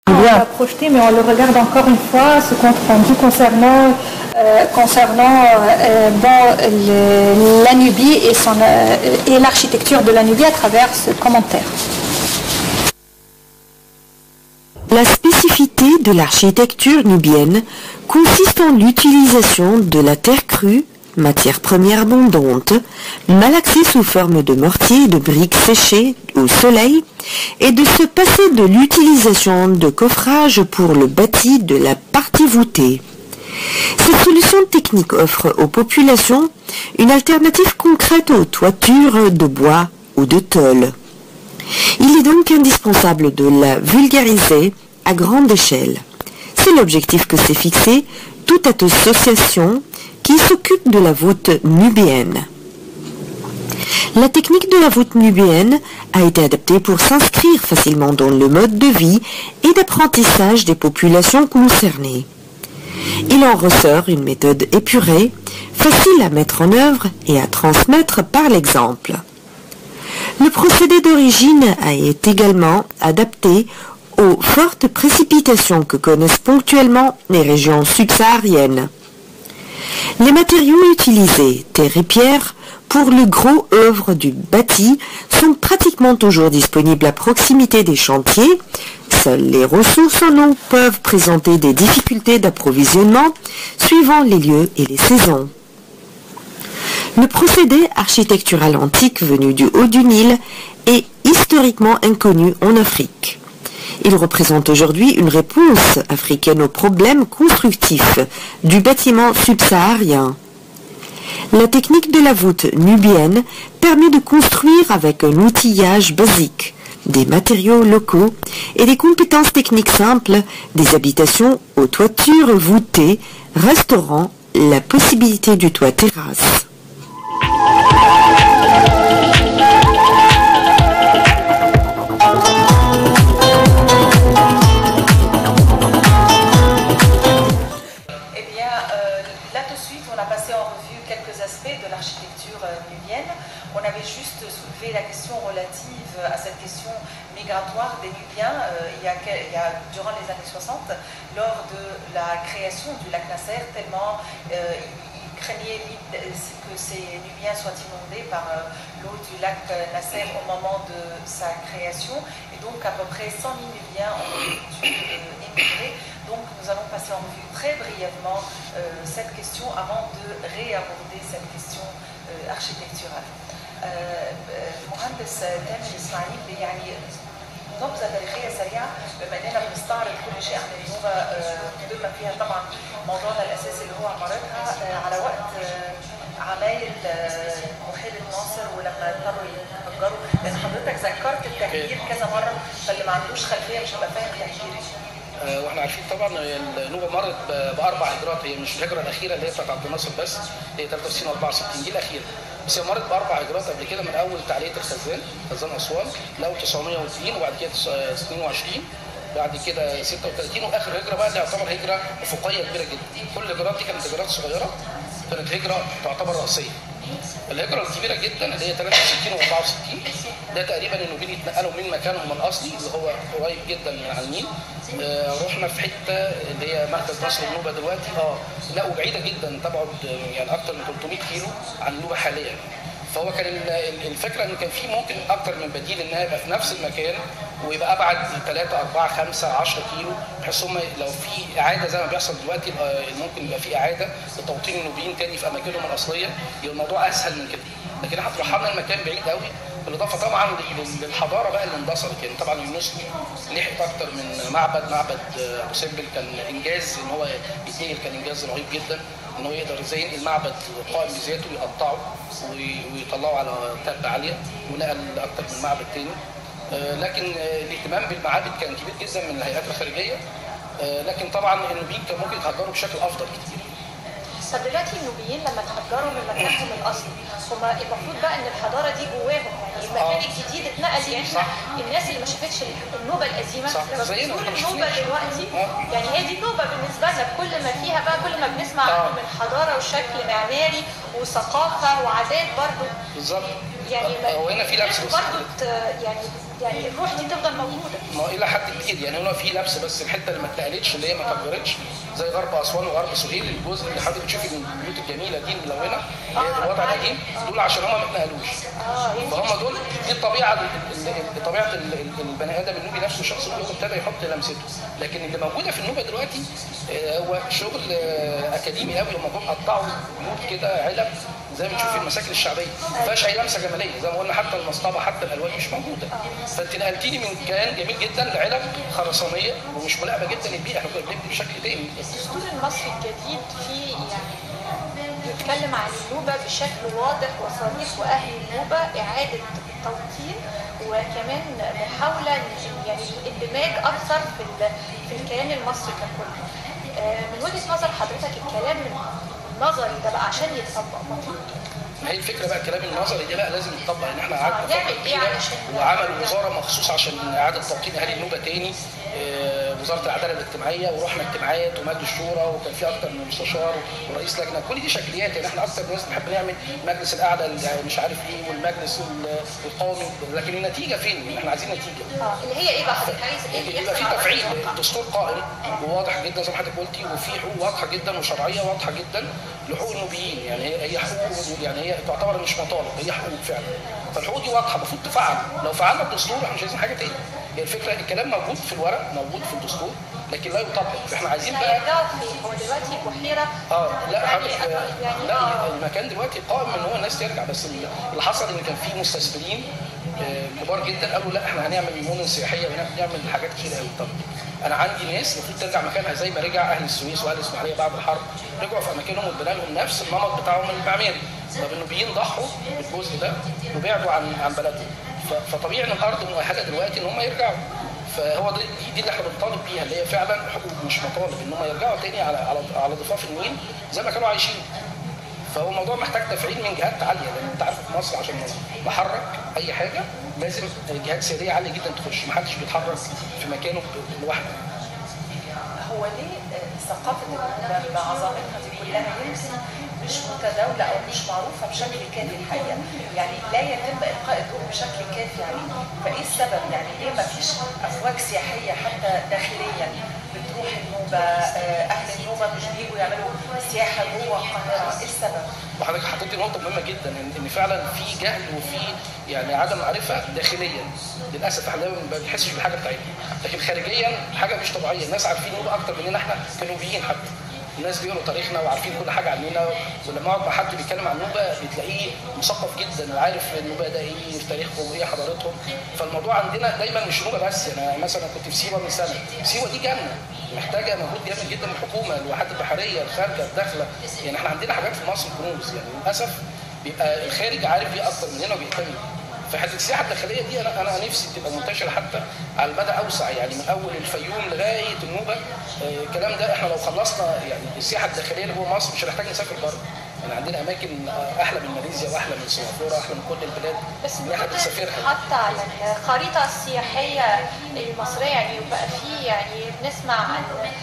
On l'a projeté, mais on le regarde encore une fois, ce compte rendu concernant, euh, concernant euh, bon, le- la Nubie et, son, euh, et l'architecture de la Nubie à travers ce commentaire. La spécificité de l'architecture nubienne consiste en l'utilisation de la terre crue, matière première abondante, malaxée sous forme de mortier et de briques séchées au soleil, et de se passer de l'utilisation de coffrage pour le bâti de la partie voûtée. Cette solution technique offre aux populations une alternative concrète aux toitures de bois ou de tôle. Il est donc indispensable de la vulgariser à grande échelle. C'est l'objectif que s'est fixé toute association qui s'occupe de la voûte nubienne. La technique de la voûte nubienne a été adaptée pour s'inscrire facilement dans le mode de vie et d'apprentissage des populations concernées. Il en ressort une méthode épurée, facile à mettre en œuvre et à transmettre par l'exemple. Le procédé d'origine a été également adapté aux fortes précipitations que connaissent ponctuellement les régions subsahariennes. Les matériaux utilisés, terre et pierre, pour le gros œuvre du bâti sont pratiquement toujours disponibles à proximité des chantiers. Seules les ressources en eau peuvent présenter des difficultés d'approvisionnement suivant les lieux et les saisons. Le procédé architectural antique venu du haut du Nil est historiquement inconnu en Afrique. Il représente aujourd'hui une réponse africaine aux problèmes constructifs du bâtiment subsaharien. La technique de la voûte nubienne permet de construire avec un outillage basique, des matériaux locaux et des compétences techniques simples, des habitations aux toitures voûtées, restaurant la possibilité du toit terrasse. Eh bien, euh, là tout de suite, on a passé en revue quelques aspects de l'architecture euh, nubienne. On avait juste soulevé la question relative à cette question migratoire des Nubiens euh, il, y a, quel- il y a- durant les années 60, lors de la création du lac Nasser, tellement euh, ils ils craignaient l'id- que ces Nubiens soient inondés par euh, l'eau du lac euh, Nasser au moment de sa création. Et donc, à peu près 100 000 Nubiens ont dû euh, émigrer. Donc, nous allons passer en revue très brièvement euh, cette question avant de réaborder cette question euh, architecturale. آه، آه، المهندس تامر اسماعيل يعني نبذه تاريخيه سريعه بما اننا بنستعرض كل شيء عن النوبه آه، بما فيها طبعا موضوعنا الاساسي اللي هو عمارتها آه، على وقت آه، عمايل آه، محيل الناصر ولما اضطروا يفجروا لان حضرتك ذكرت التهجير كذا مره فاللي ما عندوش خلفيه مش هيبقى فاهم تهجير ايه آه، واحنا عارفين طبعا النوبه مرت ب- باربع هجرات هي مش الهجره الاخيره اللي هي بتاعت عبد الناصر بس هي 63 64 دي الاخيره بس هي مرت باربع هجرات قبل كده من اول تعليق الخزان خزان اسوان لاول 902 وبعد كده آه، 22 بعد كده 36 واخر هجره بقى اللي يعتبر هجره افقيه كبيره جدا كل الهجرات دي كانت هجرات صغيره كانت هجره تعتبر راسيه الهجره الكبيره جدا اللي هي 63 و 64 ده تقريبا النوبيين يتنقلوا من مكانهم الاصلي اللي هو قريب جدا من على النيل آه رحنا في حته اللي هي مركز مصر النوبه دلوقتي اه لا وبعيده جدا تبعد آه، يعني اكتر من 300 كيلو عن النوبه حاليا فهو كان ال- ال- الفكره ان كان في ممكن اكتر من بديل انها يبقى في نفس المكان ويبقى ابعد 3 4 5 10 كيلو بحيث هم لو في اعاده زي ما بيحصل دلوقتي آه، ممكن يبقى في اعاده لتوطين النوبيين تاني في اماكنهم الاصليه يبقى الموضوع اسهل من كده لكن احنا رحلنا المكان بعيد قوي بالاضافه طبعا لل- للحضاره بقى اللي اندثرت يعني طبعا اليونسكو لحق اكتر من معبد معبد آه، ابو سمبل كان انجاز ان هو يتنقل كان انجاز رهيب جدا ان هو يقدر ازاي ينقل معبد قائم بذاته ويقطعه وي- ويطلعه على تبه عاليه ونقل اكتر من معبد تاني آه، لكن آه، الاهتمام بالمعابد كان كبير جدا من الهيئات الخارجيه آه، لكن طبعا النوبيين كان ممكن يتهجروا بشكل افضل كتير طب دلوقتي النوبيين لما تهجروا من مكانهم الاصلي هم المفروض بقى ان الحضاره دي جواهم يعني المكان الجديد اتنقل يعني صح. الناس اللي ما شافتش النوبه القديمه صح. لما زينا، بتزور احنا مش النوبه شايفين. دلوقتي آه. يعني هي دي نوبه بالنسبه لنا بكل ما فيها بقى كل ما بنسمع آه. عنه من حضاره وشكل معماري وثقافه وعادات برضو بالظبط يعني هو هنا في لبس بس برضو ت- يعني يعني الروح دي تفضل موجوده ما هو الى حد كبير يعني هنا في لبس بس الحته اللي ما اتنقلتش اللي هي ما كبرتش زي غرب اسوان وغرب سهيل الجزء اللي حضرتك بتشوفي البيوت الجميله دي الملونه اللي هي في الوضع القديم دول عشان هم ما اتنقلوش فهم دول دي الطبيعه ال- ال- ال- طبيعه ال- ال- البني ادم النوبي نفسه الشخص النوبي هو ابتدى يحط لمسته لكن اللي موجوده في النوبه دلوقتي آه، هو شغل آه، اكاديمي قوي هم جم قطعوا بيوت كده علب زي ما بتشوف في المساكن الشعبيه ما فيهاش اي لمسه جماليه زي ما قلنا حتى المصطبه حتى الالوان مش موجوده فانت نقلتيني من كيان جميل جدا لعلب خرسانيه ومش ملائمه جدا للبيئه احنا كنا بنبني بشكل تاني الدستور المصري الجديد فيه يعني بيتكلم عن النوبة بشكل واضح وصريح وأهل النوبة إعادة توطين وكمان محاولة إن- يعني الاندماج أكثر في ال- في الكيان المصري ككل. آه، من وجهة نظر حضرتك الكلام النظري ده بقى عشان يتطبق مطلوب ما هي الفكره بقى الكلام النظري ده بقى لازم يتطبق ان احنا قعدنا آه، فتره نعمل إيه كبيره علشان- وعملوا وزاره مخصوص عشان اعاده توطين اهالي النوبه تاني آه، وزاره العداله الاجتماعيه ورحنا اجتماعات ومجلس الشورى وكان في اكتر من مستشار ورئيس لجنه كل دي شكليات يعني احنا اكتر ناس بنحب نعمل مجلس الاعلى اللي مش عارف ايه والمجلس ال- القومي لكن النتيجه فين؟ احنا عايزين نتيجه اه اللي هي ايه بقى حضرتك عايز ايه يبقى في يحصل على تفعيل أرض الواقع؟ الدستور قائم وواضح جدا زي ما حضرتك قلتي وفي حقوق واضحه جدا وشرعيه واضحه جدا لحقوق النوبيين يعني هي هي حقوق يعني هي تعتبر مش مطالب هي حقوق فعلا فالحقوق دي واضحه المفروض تفعل لو فعلنا الدستور احنا مش عايزين حاجه تاني هي الفكره الكلام موجود في الورق موجود في الدستور لكن لا يطبق فاحنا عايزين بقى هيرجعوا فين؟ هو دلوقتي بحيرة اه لا يعني حضرتك يعني لا اه المكان دلوقتي قائم ان هو الناس ترجع بس اللي حصل ان كان في مستثمرين آه، كبار جدا قالوا لا احنا هنعمل مدن سياحيه ونعمل حاجات كتير قوي طب انا عندي ناس المفروض ترجع مكانها زي ما رجع اهل السويس واهل الاسماعيليه بعد الحرب رجعوا في اماكنهم واتبنى لهم نفس النمط بتاعهم المعماري طب النوبيين ضحوا بالجزء ده وبعدوا عن عن بلدهم ف- فطبيعي ان الارض مؤهله دلوقتي ان هم يرجعوا فهو دي دي- دي اللي احنا بنطالب بيها اللي هي فعلا حقوق مش مطالب ان هم يرجعوا تاني على على على ضفاف النيل زي ما كانوا عايشين فهو الموضوع محتاج تفعيل من جهات عاليه لان انت عارف في مصر عشان نحرك اي حاجه لازم جهات سياديه عاليه جدا تخش ما حدش بيتحرك في مكانه لوحده هو ليه آه، ثقافة النوبة بعظمتها دي كلها يمكن مش متداولة أو مش معروفة بشكل كافي الحقيقة يعني لا يتم إلقاء الضوء بشكل كافي عليه فإيه السبب يعني ليه ما فيش أفواج سياحية حتى داخليا بتروح النوبة آه، أهل النوبة مش بيجوا يعملوا سياحة جوه القاهرة إيه السبب؟ وحضرتك حطيت نقطة مهمة جدا ان ان فعلا في جهل وفي يعني عدم معرفة داخليا للاسف احنا دايما ما بنحسش بالحاجة بتاعتنا لكن خارجيا حاجة مش طبيعية الناس عارفين نوبة اكتر مننا احنا كنوبيين حتى الناس بيقروا تاريخنا وعارفين كل حاجة عننا ولما اقعد مع حد بيتكلم عن نوبة بتلاقيه مثقف جدا وعارف النوبة ده ايه في تاريخهم وايه حضارتهم فالموضوع عندنا دايما مش نوبة بس انا مثلا كنت في سيوة من سنة سيوة دي جنة محتاجة مجهود جامد جدا من الحكومة الواحات البحرية الخارجة الداخلة يعني احنا عندنا حاجات في مصر كنوز يعني للاسف بيبقى الخارج عارف ايه اكتر مننا وبيهتم فحته السياحه الداخليه دي انا انا نفسي تبقى منتشره حتى على المدى اوسع يعني من اول الفيوم لغايه النوبه آه، الكلام ده احنا لو خلصنا يعني السياحه الداخليه اللي جوه مصر مش هنحتاج نسافر بره يعني عندنا اماكن آه، احلى من ماليزيا واحلى من سنغافوره احلى من كل البلاد بس اللي احنا بنسافرها حتى على الخريطة السياحية المصرية يعني وبقى في يعني بنسمع عن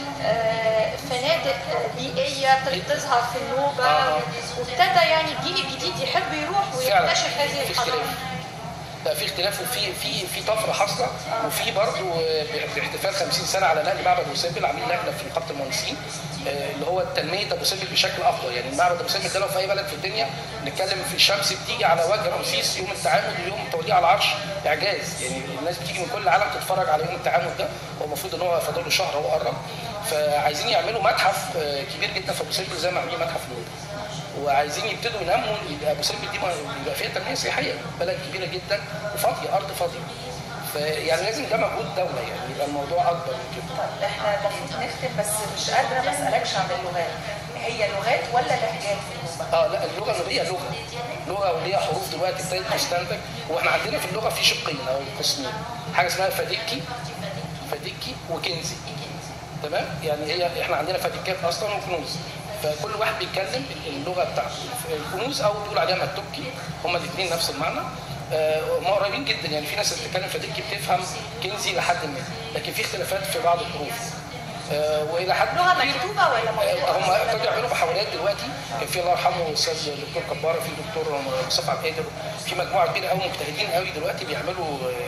آه، فنادق بيئية بتظهر في النوبة آه. وابتدى يعني الجيل الجديد يحب يروح فعلا ويكتشف هذه في الحضارة اختلاف لا في اختلاف وفي في في طفره حاصله وفي برضه باحتفال 50 سنه على نقل معبد ابو سمبل عاملين لجنه في نقابه المهندسين آه، اللي هو تنميه ابو سمبل بشكل افضل يعني معبد ابو سمبل ده لو في اي بلد في الدنيا نتكلم في الشمس بتيجي على وجه رمسيس يوم التعامد ويوم التوليه على العرش اعجاز يعني الناس بتيجي من كل العالم تتفرج على يوم التعامد ده هو المفروض ان هو فاضل له شهر هو قرب فعايزين يعملوا متحف آه، كبير جدا في ابو سمبل زي ما عاملين متحف نور وعايزين يبتدوا ينموا يبقى ابو سمبل دي ما- يبقى فيها تنميه سياحيه بلد كبيره جدا وفاضيه ارض فاضيه فيعني لازم ده مجهود دوله يعني يبقى الموضوع اكبر من كده طب احنا المفروض نختم بس مش قادرة ما اسألكش عن اللغات هي لغات ولا لهجات في النوبة؟ اه لا اللغه النوبيه لغه لغه وليها حروف دلوقتي ابتدت تستنتج واحنا عندنا في اللغه في شقين او قسمين حاجه اسمها فاديكي فاديكي وكنزي تمام يعني هي احنا عندنا فاديكات اصلا وكنوز فكل واحد بيتكلم اللغه بتاعته الكنوز او بيقول عليها متوكي هما الاثنين نفس المعنى آه، هم قريبين جدا يعني في ناس اللي بتتكلم فاديكي بتفهم كنزي لحد ما لكن في اختلافات في بعض الحروف آه، والى حد لغة كبير- مكتوبة ولا هم مقروءة؟ ابتدوا يعملوا محاولات دلوقتي كان في الله يرحمه الاستاذ الدكتور كباره في دكتور مصطفى عبد القادر في مجموعه كبيره قوي مجتهدين قوي دلوقتي بيعملوا آه،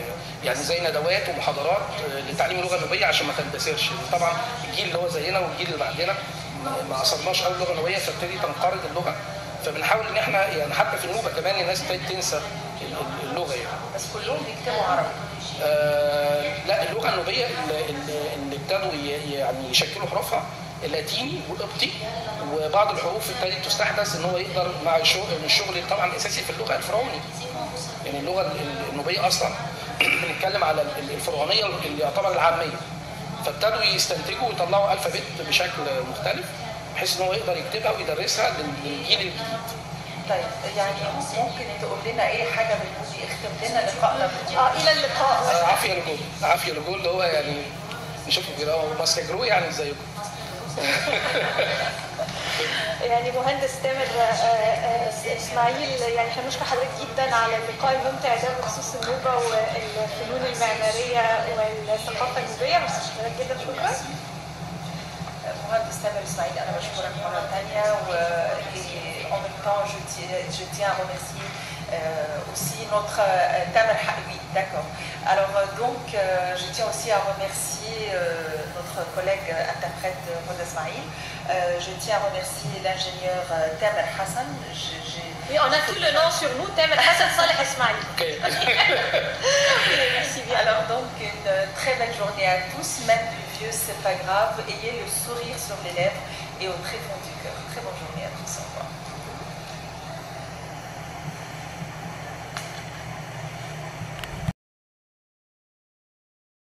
يعني زي ندوات ومحاضرات آه، لتعليم اللغه النوبيه عشان ما تندثرش طبعا الجيل اللي هو زينا والجيل اللي بعدنا ما- ما اصلناش قوي اللغه النوبيه فابتدي تنقرض اللغه فبنحاول ان احنا يعني حتى في النوبه كمان الناس ابتدت تنسى ال- اللغه يعني بس كلهم بيكتبوا عربي آه لا اللغه النوبيه اللي, اللي- اللي ابتدوا ي- يعني يشكلوا حروفها اللاتيني والقبطي وبعض الحروف ابتدت تستحدث ان هو يقدر مع الشغل الشغل طبعا الاساسي في اللغه الفرعوني يعني اللغه ال- النوبيه اصلا بنتكلم على ال- الفرعونيه اللي يعتبر العاميه فابتدوا يستنتجوا ويطلعوا الفابت بشكل مختلف بحيث ان هو يقدر يكتبها ويدرسها لل- للجيل الجديد طيب يعني ممكن تقول لنا اي حاجه بالنوبي اختم لنا لقائنا بالنوبي اه الى اللقاء آه، عافيه لجول عافيه لجول اللي هو يعني نشوفه كده هو بس يجرو يعني زيكم يعني مهندس تامر آه، آه، اسماعيل يعني احنا بنشكر حضرتك جدا على اللقاء الممتع ده بخصوص النوبه والفنون المعماريه والثقافه النوبيه بس حضرتك جدا شكرا مهندس تامر اسماعيل انا بشكرك مره ثانيه و et en même temps je tiens, je tiens à remercier euh, aussi notre euh, Tamer Ha- oui d'accord alors euh, donc euh, je tiens aussi à remercier euh, notre collègue euh, interprète euh, Rhoda Ismail Euh, je tiens à remercier l'ingénieur euh, Tamer Hassan Je- j'ai Oui, on a tout le nom sur nous, Tamer Hassan Saleh Ismail. اوكي Merci bien. Alors donc une très belle journée à tous, même plus vieux, c'est pas grave. Ayez le sourire sur les lèvres et au très fond du cœur. Très bonne journée à tous. Au revoir.